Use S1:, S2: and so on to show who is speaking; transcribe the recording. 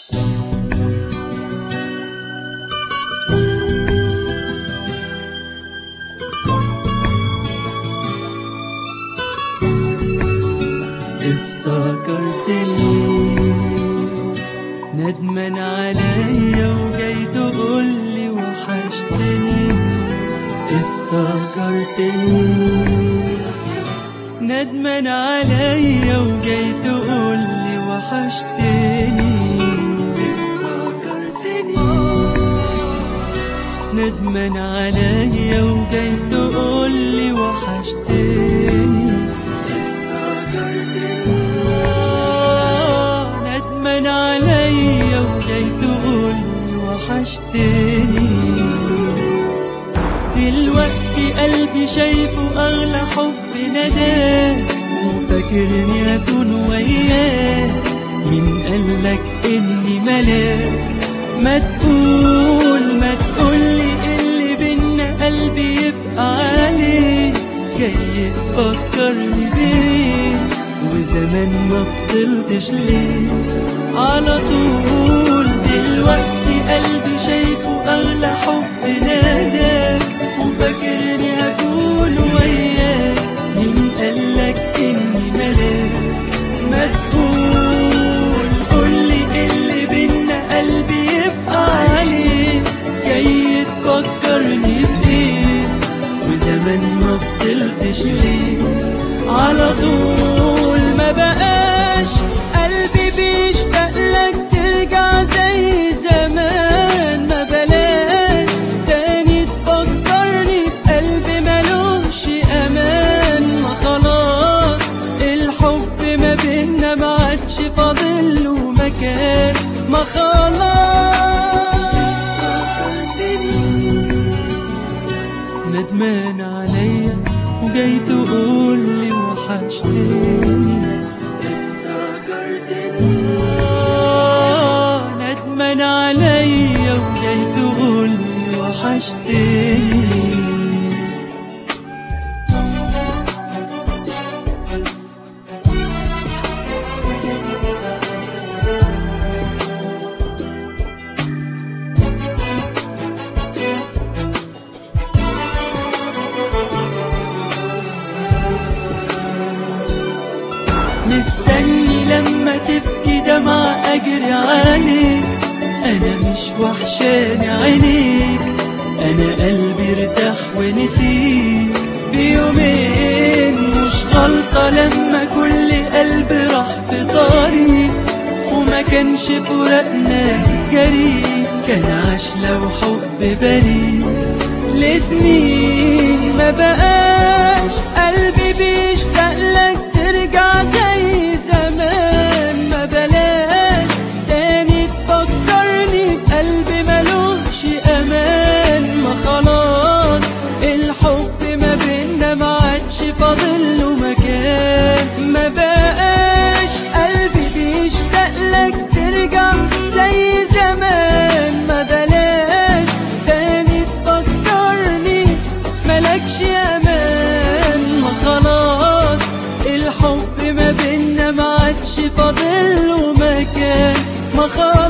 S1: افتكرتني ندمان عليا وجاي تقولي وحشتني افتكرتني ندمان عليا وجاي تقولي وحشتني افتكرتني ندمان عليا وجاي تقولي وحشتني آه، ندمان عليا وجاي تقولي وحشتني دلوقتي قلبي شايفه أغلى حب نداه وفاكرني أكون وياه مين قالك إني ملاك ما تقول ما تقولي اللي بينا قلبي يبقى عليه جاي تفكرني بيه وزمان ما فضلتش ليه على طول دلوقتي قلبي شايفه أغلى حب ناداك وفاكرني هكون وياك مين قالك إني ملاك ما تقول قولي اللي بينا قلبي يبقى عليه جاي تفكرني بإيه وزمان ما فضلتش ليه على طول ما بقاش قلبي بيشتاق لك ترجع زي زمان ما بلاش تاني تفكرني في قلبي ملوش امان ما خلاص الحب ما بينا ما عادش فاضل له مكان ما خلاص ندمان عليا وجاي تقولي وحشتني افتكرتني آه، ندمان عليا وجاي تقولي وحشتني مستني لما تبكي دمع اجري عليك انا مش وحشاني عينيك انا قلبي ارتاح ونسيك بيومين مش غلطة لما كل قلب راح في طريق وما كانش فراقنا جري كان عاش لو حب بريء لسنين ما بقاش قلبي بيشتاق لك ترجع زي زمان ما بلاش تاني تفكرني في قلبي ملوش امان ما خلاص الحب ما بينا ما عادش فاضل له مكان ما بقاش قلبي بيشتاق لك ترجع زي زمان ما بلاش تاني تفكرني ملكش امان ما خلاص الحب ما بينا ما عادش فاضل له مكان ما خلاص